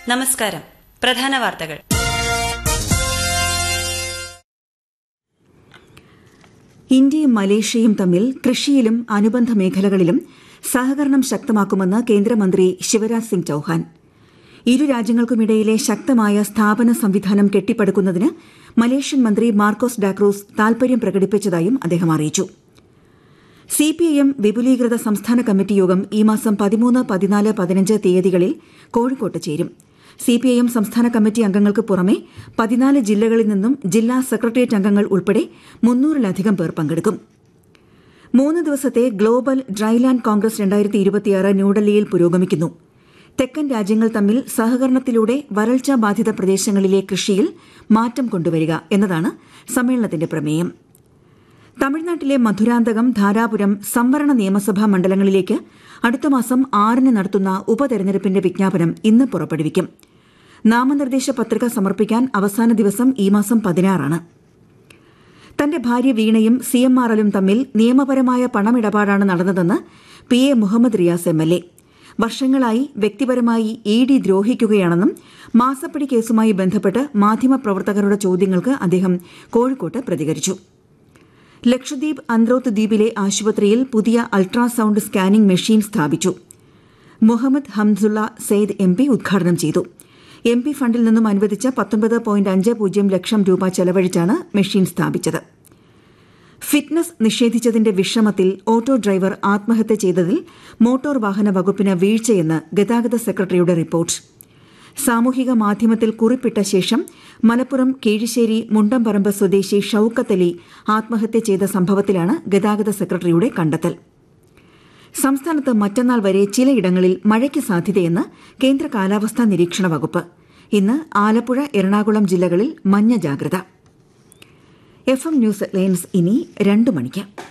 നമസ്കാരം പ്രധാന വാർത്തകൾ ഇന്ത്യയും മലേഷ്യയും തമ്മിൽ കൃഷിയിലും അനുബന്ധ മേഖലകളിലും സഹകരണം ശക്തമാക്കുമെന്ന് കേന്ദ്രമന്ത്രി ശിവരാജ് സിംഗ് ചൌഹാൻ ഇരു രാജ്യങ്ങൾക്കുമിടയിലെ ശക്തമായ സ്ഥാപന സംവിധാനം കെട്ടിപ്പടുക്കുന്നതിന് മലേഷ്യൻ മന്ത്രി മാർക്കോസ് ഡാക്രൂസ് താൽപര്യം പ്രകടിപ്പിച്ചതായും അദ്ദേഹം അറിയിച്ചു സിപിഐഎം വിപുലീകൃത സംസ്ഥാന കമ്മിറ്റി യോഗം ഈ മാസം പതിമൂന്ന് പതിനാല് പതിനഞ്ച് തീയതികളിൽ കോഴിക്കോട്ട് ചേരും സിപിഐഎം സംസ്ഥാന കമ്മിറ്റി അംഗങ്ങൾക്ക് പുറമെ പതിനാല് ജില്ലകളിൽ നിന്നും ജില്ലാ സെക്രട്ടേറിയറ്റ് അംഗങ്ങൾ ഉൾപ്പെടെ മുന്നൂറിലധികം പേർ പങ്കെടുക്കും മൂന്ന് ദിവസത്തെ ഗ്ലോബൽ ഡ്രൈലാൻഡ് കോൺഗ്രസ് രണ്ടായിരത്തി ഇരുപത്തിയാറ് ന്യൂഡൽഹിയിൽ പുരോഗമിക്കുന്നു തെക്കൻ രാജ്യങ്ങൾ തമ്മിൽ സഹകരണത്തിലൂടെ വരൾച്ചാ ബാധിത പ്രദേശങ്ങളിലെ കൃഷിയിൽ മാറ്റം കൊണ്ടുവരിക എന്നതാണ് സമ്മേളനത്തിന്റെ പ്രമേയം തമിഴ്നാട്ടിലെ മധുരാന്തകം ധാരാപുരം സംവരണ നിയമസഭാ മണ്ഡലങ്ങളിലേക്ക് അടുത്ത മാസം ആറിന് നടത്തുന്ന ഉപതെരഞ്ഞെടുപ്പിന്റെ വിജ്ഞാപനം ഇന്ന് പുറപ്പെടുവിക്കും നാമനിർദ്ദേശ പത്രിക സമർപ്പിക്കാൻ അവസാന ദിവസം ഈ മാസം പതിനാറാണ് തന്റെ ഭാര്യ വീണയും സി എം ആർ എല്ലും തമ്മിൽ നിയമപരമായ പണമിടപാടാണ് നടന്നതെന്ന് P A Muhammad Riyas M L A വർഷങ്ങളായി വ്യക്തിപരമായി ഇ ഡി ദ്രോഹിക്കുകയാണെന്നും മാസപ്പടി കേസുമായി ബന്ധപ്പെട്ട് മാധ്യമപ്രവർത്തകരുടെ ചോദ്യങ്ങൾക്ക് അദ്ദേഹം കോഴിക്കോട്ട് പ്രതികരിച്ചു ലക്ഷദ്വീപ് അന്ത്രോത്ത് ദ്വീപിലെ ആശുപത്രിയിൽ പുതിയ അൾട്രാസൌണ്ട് സ്കാനിംഗ് മെഷീൻ സ്ഥാപിച്ചു മുഹമ്മദ് ഹംസുള്ള സെയ്ദ് എം പി ഉദ്ഘാടനം ചെയ്തു എം പി ഫണ്ടിൽ നിന്നും അനുവദിച്ച പത്തൊൻപത് പോയിന്റ് അഞ്ച് പൂജ്യം ലക്ഷം രൂപ ചെലവഴിച്ചാണ് മെഷീൻ സ്ഥാപിച്ചത് ഫിറ്റ്നസ് നിഷേധിച്ചതിന്റെ വിഷമത്തിൽ ഓട്ടോ ഡ്രൈവർ ആത്മഹത്യ ചെയ്തതിൽ മോട്ടോർ വാഹന വകുപ്പിന് വീഴ്ചയെന്ന് ഗതാഗത സെക്രട്ടറിയുടെ റിപ്പോർട്ട് സാമൂഹിക മാധ്യമത്തിൽ കുറിപ്പിട്ട ശേഷം മലപ്പുറം കീഴിശ്ശേരി മുണ്ടംപറമ്പ് സ്വദേശി ഷൌക്കത്ത് അലി ആത്മഹത്യ ചെയ്ത സംഭവത്തിലാണ് ഗതാഗത സെക്രട്ടറിയുടെ കണ്ടെത്തൽ സംസ്ഥാനത്ത് മറ്റന്നാൾ വരെ ചിലയിടങ്ങളിൽ മഴയ്ക്ക് സാധ്യതയെന്ന് കേന്ദ്ര കാലാവസ്ഥാ നിരീക്ഷണ വകുപ്പ് ഇന്ന് ആലപ്പുഴ എറണാകുളം ജില്ലകളിൽ മഞ്ഞ ജാഗ്രത എഫ് എം ന്യൂസ് ലൈൻസ് ഇനി രണ്ടു മണിക്ക്